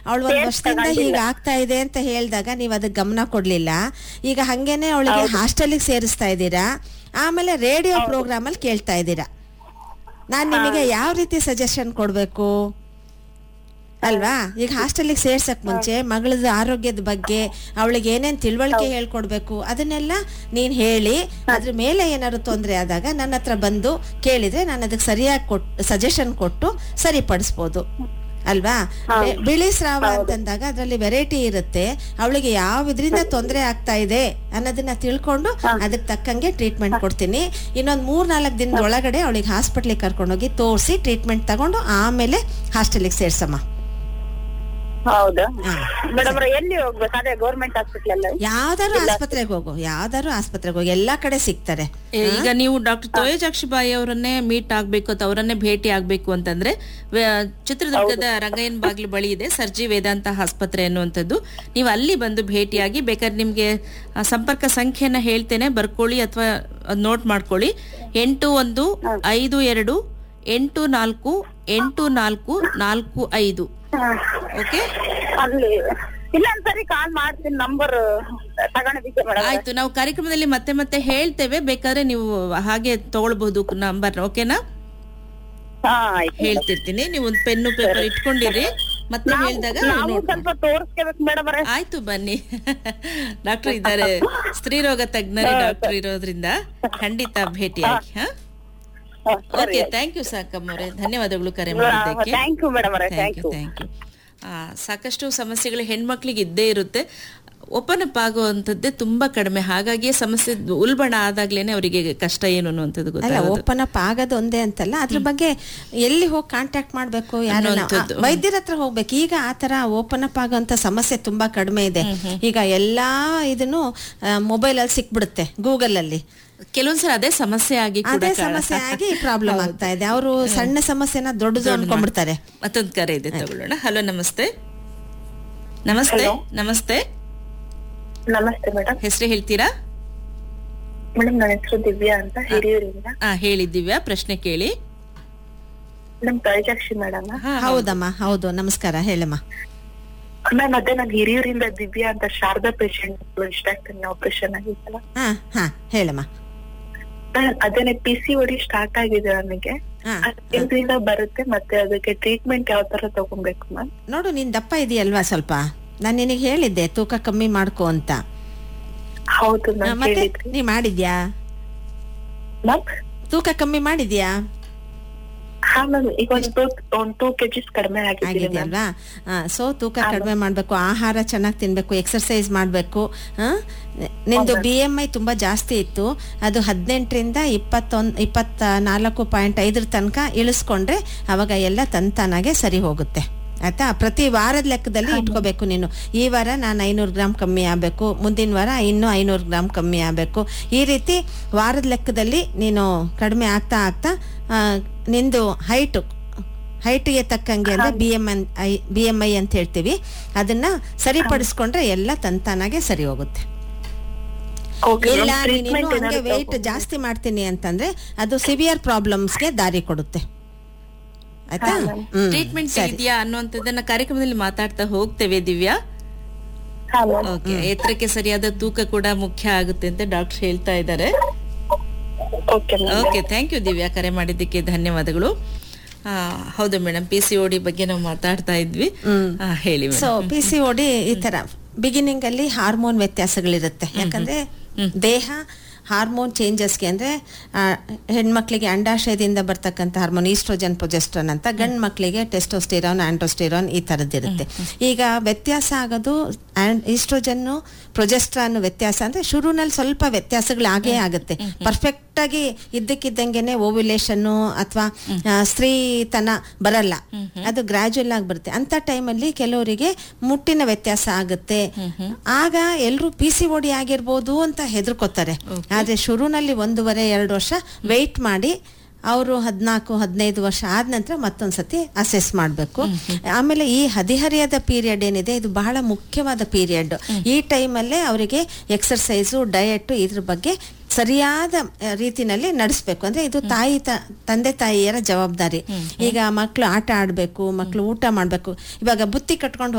ಅವಳು ಒಂದ್ ವರ್ಷದಿಂದ ಹೀಗೆ ಆಗ್ತಾ ಇದೆ ಅಂತ ಹೇಳಿದಾಗ ನೀವು ಅದಕ್ಕೆ ಗಮನ ಕೊಡ್ಲಿಲ್ಲ ಈಗ ಹಂಗೇನೆ ಅವಳಿಗೆ ಹಾಸ್ಟೆಲ್ಗೆ ಸೇರಿಸ್ತಾ ಇದ್ದೀರಾ ಆಮೇಲೆ ರೇಡಿಯೋ ಪ್ರೋಗ್ರಾಮ್ ಅಲ್ಲಿ ಕೇಳ್ತಾ ಇದ್ದೀರಾ ನಾನ್ ನಿಮಗೆ ಯಾವ ರೀತಿ ಸಜೆಷನ್ ಕೊಡ್ಬೇಕು ಅಲ್ವಾ ಈಗ ಹಾಸ್ಟೆಲ್ಗೆ ಸೇರ್ಸಕ್ ಮುಂಚೆ ಮಗಳದ ಆರೋಗ್ಯದ ಬಗ್ಗೆ ಅವಳಿಗೆ ಏನೇನ್ ತಿಳುವಳಿಕೆ ಹೇಳ್ಕೊಡ್ಬೇಕು ಅದನ್ನೆಲ್ಲ ನೀನ್ ಹೇಳಿ ಅದ್ರ ಮೇಲೆ ಏನಾದ್ರು ತೊಂದರೆ ಆದಾಗ ನನ್ನ ಹತ್ರ ಬಂದು ಕೇಳಿದ್ರೆ ನಾನು ಅದಕ್ಕೆ ಸರಿಯಾಗಿ ಕೊಟ್ ಸಜೆಷನ್ ಕೊಟ್ಟು ಸರಿಪಡಿಸ್ಬೋದು ಅಲ್ವಾ ಬೆ- ಬಿಳಿ ಸ್ರಾವ ಅಂತಂದಾಗ ಅದರಲ್ಲಿ ವೆರೈಟಿ ಇರುತ್ತೆ ಅವಳಿಗೆ ಯಾವ ಇದರಿಂದ ತೊಂದರೆ ಆಗ್ತಾ ಇದೆ ಅನ್ನೋದನ್ನ ತಿಳ್ಕೊಂಡು ಅದಕ್ಕೆ ತಕ್ಕಂಗೆ ಟ್ರೀಟ್ಮೆಂಟ್ ಕೊಡ್ತೀನಿ ಇನ್ನೊಂದ್ ಮೂರ್ ನಾಲ್ಕು ದಿನದ ಒಳಗಡೆ ಅವಳಿಗೆ ಹಾಸ್ಪಿಟ್ಲಿಗೆ ಕರ್ಕೊಂಡೋಗಿ ತೋರಿಸಿ ಟ್ರೀಟ್ಮೆಂಟ್ ತಗೊಂಡು ಆಮೇಲೆ ಹಾಸ್ಟೆಲ್ಗೆ ಸೇರ್ಸಮ್ಮ ಹೌದಾ ಮೇಡಮ್ ಎಲ್ಲಿ ಹೋಗ್ಬೇಕು ಅದೇ ಗೌರ್ಮೆಂಟ್ ಹಾಸ್ಪಿಟಲ್ ಅಲ್ಲ ಯಾವ್ದಾರು ಆಸ್ಪತ್ರೆಗೆ ಹೋಗು ಯಾವ್ದಾರು ಆಸ್ಪತ್ರೆಗೆ ಹೋಗು ಎಲ್ಲಾ ಕಡೆ ಸಿಗ್ತಾರೆ ಈಗ ನೀವು ಡಾಕ್ಟರ್ ತೋಯಜಾಕ್ಷಿ ಬಾಯಿ ಅವರನ್ನೇ ಮೀಟ್ ಆಗ್ಬೇಕು ಅಥವಾ ಅವರನ್ನೇ ಭೇಟಿ ಆಗ್ಬೇಕು ಅಂತಂದ್ರೆ ವ- ಚಿತ್ರದುರ್ಗದ ರಂಗಯ್ಯನ ಬಾಗ್ಲು ಬಳಿ ಇದೆ ಸರ್ಜಿ ವೇದಾಂತ ಆಸ್ಪತ್ರೆ ಅನ್ನುವಂಥದ್ದು ನೀವು ಅಲ್ಲಿ ಬಂದು ಭೇಟಿಯಾಗಿ ಬೇಕಾದ್ರೆ ನಿಮ್ಗೆ ಆ, ಸಂಪರ್ಕ ಸಂಖ್ಯೆನ ಹೇಳ್ತೇನೆ ಬರ್ಕೊಳ್ಳಿ ಅಥವಾ ನೋಟ್ ಮಾಡ್ಕೊಳ್ಳಿ ಎಂಟು ಒಂದು ಐದು ಎರಡು ಎಂಟು ನಾಲ್ಕು ಎಂಟು ನಾಲ್ಕು ನಾಲ್ಕು ಐದು ಓಕೆ ಅಲ್ಲಿ ಇನ್ನೊಂದ್ಸರಿ ಕಾಲ್ ಮಾಡ್ತೀನಿ ನಂಬರ್ ತಗೊಂಡಿದ್ದೆ ಮೇಡಮ್ ಆಯ್ತು ನಾವು ಕಾರ್ಯಕ್ರಮದಲ್ಲಿ ಮತ್ತೆ ಮತ್ತೆ ಹೇಳ್ತೇವೆ ಬೇಕಾದ್ರೆ ನೀವು ಹಾಗೆ ತಗೊಳ್ಬಹುದು ನಂಬರ್ ಓಕೆನಾ ಹಾ ಆಯ್ತು ಹೇಳ್ತಿರ್ತೀನಿ ನೀವು ಒಂದು ಪೆನ್ನು ಪೇಪರ್ ಇಟ್ಕೊಂಡಿರಿ ಮತ್ತೆ ಹೇಳಿದಾಗ ನಾವು ನೋಟ್ ಸ್ವಲ್ಪ ತೋರಿಸ್ಕೋಬೇಕು ಮೇಡಮ್ ಅವರೇ ಆಯ್ತು ಬನ್ನಿ ಡಾಕ್ಟರ್ ಇದ್ದಾರೆ ಸ್ತ್ರೀರೋಗ ತಜ್ಞರೇ ಡಾಕ್ಟರ್ ಇರೋದ್ರಿಂದ ಖಂಡಿತ ಭೇಟಿಯಾಗಿ ಹಾ ಓಕೆ ಥ್ಯಾಂಕ್ ಯು ಸಾಕಮ್ಮ ಅವರೇ ಧನ್ಯವಾದಗಳು ಕರೆ ಮಾಡಿದ್ದಕ್ಕೆ ಥ್ಯಾಂಕ್ ಯು ಮೇಡಮ್ ಅವರೇ ಥ್ಯಾಂಕ್ ಯು ಥ್ಯಾಂಕ್ ಯು ಸಾಕಷ್ಟು ಸಮಸ್ಯೆಗಳು ಹೆಣ್ಮಕ್ಳಿಗೆ ಇದ್ದೇ ಇರುತ್ತೆ ಓಪನ್ ಅಪ್ ಆಗುವಂಥದ್ದೇ ತುಂಬಾ ಕಡಿಮೆ ಹಾಗಾಗಿ ಸಮಸ್ಯೆ ಉಲ್ಬಣ ಆದಾಗ್ಲೇನೆ ಅವರಿಗೆ ಕಷ್ಟ ಏನು ಅನ್ನುವಂಥದ್ದು ಅಲ್ಲ ಗೊತ್ತಾಗೋದು ಓಪನ್ ಅಪ್ ಆಗೋದು ಒಂದೇ ಅಂತಲ್ಲ ಅದ್ರ ಬಗ್ಗೆ ಎಲ್ಲಿ ಹೋಗಿ ಕಾಂಟ್ಯಾಕ್ಟ್ ಮಾಡ್ಬೇಕು ಯಾರನ್ನ ಅನ್ನುವಂಥದ್ದು. ಆ, ವೈದ್ಯರ ಹತ್ರ ಹೋಗ್ಬೇಕು ಈಗ ಆ ತರ ಓಪನ್ ಅಪ್ ಆಗೋಂತ ಸಮಸ್ಯೆ ತುಂಬಾ ಕಡಿಮೆ ಇದೆ ಈಗ ಎಲ್ಲಾ ಇದನ್ನು ಮೊಬೈಲ್ ಅಲ್ಲಿ ಸಿಕ್ಬಿಡುತ್ತೆ ಗೂಗಲ್ ಅಲ್ಲಿ ಕೆಲವೊಂದ್ಸಲ ಅದೇ ಸಮಸ್ಯೆ ಆಗಿ ಕೂಡ ಅದೇ ಕಾರಣ. ಸಮಸ್ಯೆ ಆಗಿ ಪ್ರಾಬ್ಲಮ್ ಆಗ್ತಾ ಇದೆ ಅವರು ಸಣ್ಣ ಸಮಸ್ಯೆನ ದೊಡ್ಡದು ಅನ್ಕೊಂಡ್ಬಿಡ್ತಾರೆ ಮತ್ತೊಂದು ಕರೆ ಇದೆ ತಗೊಳ್ಳೋಣ ಹಲೋ ನಮಸ್ತೆ ನಮಸ್ತೆ ನಮಸ್ತೆ ನಮಸ್ತೆ ಮೇಡಮ್ ಹೆಸರು ಹೇಳ್ತೀರಾ ಮೇಡಮ್ ನನ್ನ ಹೆಸರು ದಿವ್ಯಾ ಅಂತ ಹಿರಿಯೂರಿಂದ ಆ ಹೇಳಿದ್ದೀವ್ಯಾ ಪ್ರಶ್ನೆ ಕೇಳಿ ನಮ್ ತೈಜಾಕ್ಷಿ ಮೇಡಮ್ ಹೌದಮ್ಮ ಹೌದು ನಮಸ್ಕಾರ ಹೇಳಮ್ಮ ಮ್ಯಾಮ್ ಅದೇ ನಾನು ಹಿರಿಯೂರಿಂದ ದಿವ್ಯಾ ಅಂತ ಶಾರದಾ ಪೇಷಂಟ್ ಇಷ್ಟ ಆಗ್ತೀನಿ ಆಪರೇಷನ್ ಆಗಿತ್ತಲ್ಲ ಹಾ ಹಾ ಹೇಳಮ್ಮ ಮ್ಯಾಮ್ ಅದೇನೆ ಪಿ ಸಿ ಒಡಿ ಸ್ಟಾರ್ಟ್ ಆಗಿದೆ ನನಗೆ ಹಾ ಅದ್ರಿಂದ ಬರುತ್ತೆ ಮತ್ತೆ ಅದಕ್ಕೆ ಟ್ರೀಟ್ಮೆಂಟ್ ಯಾವ ತರ ತಗೊಬೇಕು ಮ್ಯಾಮ್ ನೋಡು ನೀನ್ ದಪ್ಪ ಇದೆಯಲ್ವಾ ಸ್ವಲ್ಪ ನಾನು ನಿನಗೆ ಹೇಳಿದ್ದೆ ತೂಕ ಕಮ್ಮಿ ಮಾಡ್ಕೋ ಅಂತ ಹೌದು ಆ, ಮ್ಯಾಮ್ ಮತ್ತೆ ಹೇಳಿದ್ರಿ ನೀ ಮಾಡಿದ್ಯಾ ಮ್ಯಾಮ್ ತೂಕ ಕಮ್ಮಿ ಮಾಡಿದ್ಯಾ ಹಾ ಮ್ಯಾಮ್ ಈಗ ಒಂದು ಟೂ ಒಂದ್ ಟೂ ಕೆಜಿಸ್ ಕಡಿಮೆ ಆಗಿದ್ದೀನಿ ಮ್ಯಾಮ್ ಆಗಿದೆಯಲ್ವಾ ಸೊ ತೂಕ ಕಡಿಮೆ ಮಾಡಬೇಕು ಆಹಾರ ಚೆನ್ನಾಗಿ ತಿನ್ಬೇಕು ಎಕ್ಸರ್ಸೈಸ್ ಮಾಡಬೇಕು ನಿಂದು ಬಿ ಎಮ್ ಐ ತುಂಬ ಜಾಸ್ತಿ ಇತ್ತು ಅದು ಹದಿನೆಂಟರಿಂದ ಇಪ್ಪತ್ತೊಂದು ಇಪ್ಪತ್ತ ನಾಲ್ಕು ಪಾಯಿಂಟ್ ಐದರ ತನಕ ಇಳಿಸ್ಕೊಂಡ್ರೆ ಅವಾಗ ಎಲ್ಲ ತಂತಾನಾಗೆ ಸರಿ ಹೋಗುತ್ತೆ ಆಯ್ತಾ ಪ್ರತಿ ವಾರದ ಲೆಕ್ಕದಲ್ಲಿ ಇಟ್ಕೋಬೇಕು ನೀನು ಈ ವಾರ ನಾನು ಐನೂರು ಗ್ರಾಮ್ ಕಮ್ಮಿ ಆಗಬೇಕು ಮುಂದಿನ ವಾರ ಇನ್ನೂ ಐನೂರು ಗ್ರಾಮ್ ಕಮ್ಮಿ ಆಗಬೇಕು ಈ ರೀತಿ ವಾರದ ಲೆಕ್ಕದಲ್ಲಿ ನೀನು ಕಡಿಮೆ ಆಗ್ತಾ ಆಗ್ತಾ ಆ, ನಿಂದು ಹೈಟು ಹೈಟ್ಗೆ ತಕ್ಕಂಗೆ ಅಂದ್ರೆ B M I B M I ಅಂತ ಹೇಳ್ತೀವಿ ಅದನ್ನ ಸರಿಪಡಿಸ್ಕೊಂಡ್ರೆ ಎಲ್ಲ ತಂತಾನಾಗೆ ಸರಿ ಹೋಗುತ್ತೆ Okay, ಇಲ್ಲ ma'am. ನೀನು Treatment ಹಂಗೆ ಏನಾದ್ರು ವೆಯ್ಟ್ ಜಾಸ್ತಿ ಮಾಡ್ತೀನಿ ಅಂತಂದ್ರೆ ಅದು ಸಿವಿಯರ್ ಪ್ರಾಬ್ಲಮ್ಸ್ಗೆ ದಾರಿ ಕೊಡುತ್ತೆ ಆಯ್ತಾ ಹ್ಮ್. ಟ್ರೀಟ್ಮೆಂಟ್ ಇದೆಯಾ ಅನ್ನುವಂಥದ್ದನ್ನ ಕಾರ್ಯಕ್ರಮದಲ್ಲಿ ಮಾತಾಡ್ತಾ ಹೋಗ್ತೇವೆ ದಿವ್ಯಾ ಹಾ ಮ್ಯಾಮ್ ಓಕೆ ಎತ್ತರಕ್ಕೆ ಸರಿಯಾದ ತೂಕ ಕೂಡ ಮುಖ್ಯ ಆಗುತ್ತೆ ಅಂತ ಡಾಕ್ಟರ್ ಹೇಳ್ತಾ ಇದ್ದಾರೆ okay ma'am okay thank you Divya ಕರೆ ಮಾಡಿದ್ದಕ್ಕೆ ಧನ್ಯವಾದಗಳು ಆ, ಹೌದು ಮೇಡಮ್ ಪಿ ಸಿ ಓಡಿ ಬಗ್ಗೆ ನಾವು ಮಾತಾಡ್ತಾ ಇದ್ವಿ ಆ, ಹೇಳಿ madam so P C O D ಈ ತರ ಬಿಗಿನಿಂಗ್ ಅಲ್ಲಿ ಹಾರ್ಮೋನ್ ವ್ಯತ್ಯಾಸಗಳಿರುತ್ತೆ ಯಾಕಂದ್ರೆ ದೇಹ ಹಾರ್ಮೋನ್ ಚೇಂಜಸ್ಗೆ ಅಂದ್ರೆ ಆ, ಹೆಣ್ಮಕ್ಳಿಗೆ ಅಂಡಾಶಯದಿಂದ ಬರ್ತಕ್ಕಂಥ ಹಾರ್ಮೋನ್ ಈಸ್ಟ್ರೋಜನ್ ಪ್ರೊಜೆಸ್ಟ್ರಾನ್ ಅಂತ ಗಂಡ್ ಮಕ್ಳಿಗೆ ಟೆಸ್ಟೋಸ್ಟಿರಾನ್ ಆಂಟೋಸ್ಟಿರಾನ್ ಈ ಥರದ್ದಿರುತ್ತೆ ಈಗ ವ್ಯತ್ಯಾಸ ಆಗೋದು ಈಸ್ಟ್ರೋಜನ್ನು ಪ್ರೊಜೆಸ್ಟ್ರಾನ್ ವ್ಯತ್ಯಾಸ ಅಂದ್ರೆ ಶುರುನಲ್ಲಿ ಸ್ವಲ್ಪ ವ್ಯತ್ಯಾಸಗಳು ಆಗೇ ಆಗುತ್ತೆ ಪರ್ಫೆಕ್ಟ್ ಆಗಿ ಇದ್ದಕ್ಕಿದ್ದಂಗೆನೆ ಓವ್ಯುಲೇಷನ್ ಅಥವಾ ಸ್ತ್ರೀತನ ಬರಲ್ಲ ಅದು ಗ್ರಾಜುಯಲ್ ಆಗಿ ಬರುತ್ತೆ ಅಂತ ಟೈಮಲ್ಲಿ ಕೆಲವರಿಗೆ ಮುಟ್ಟಿನ ವ್ಯತ್ಯಾಸ ಆಗುತ್ತೆ ಆಗ ಎಲ್ರು ಪಿ ಸಿ ಓಡಿ ಆಗಿರ್ಬೋದು ಅಂತ ಹೆದರ್ಕೋತಾರೆ ಆದ್ರೆ ಶುರುನಲ್ಲಿ ಒಂದೂವರೆ ಎರಡು ವರ್ಷ ವೆಯ್ಟ್ ಮಾಡಿ ಅವರು ಹದಿನಾಲ್ಕು ಹದಿನೈದು ವರ್ಷ ಆದ ನಂತರ ಮತ್ತೊಂದ್ಸತಿ ಅಸೆಸ್ ಮಾಡಬೇಕು ಆಮೇಲೆ ಈ ಹದಿಹರಿಯದ ಪೀರಿಯಡ್ ಏನಿದೆ ಇದು ಬಹಳ ಮುಖ್ಯವಾದ ಪೀರಿಯಡ್ ಈ ಟೈಮಲ್ಲೇ ಅವರಿಗೆ ಎಕ್ಸರ್ಸೈಸು ಡಯಟ್ ಇದ್ರ ಬಗ್ಗೆ ಸರಿಯಾದ ಆ, ರೀತಿನಲ್ಲಿ ನಡೆಸ್ಬೇಕು ಅಂದ್ರೆ ಇದು ತಾಯಿ ತ- ತಂದೆ ತಾಯಿಯರ ಜವಾಬ್ದಾರಿ ಈಗ ಮಕ್ಕಳು ಆಟ ಆಡ್ಬೇಕು ಮಕ್ಕಳು ಊಟ ಮಾಡ್ಬೇಕು ಇವಾಗ ಬುತ್ತಿ ಕಟ್ಕೊಂಡು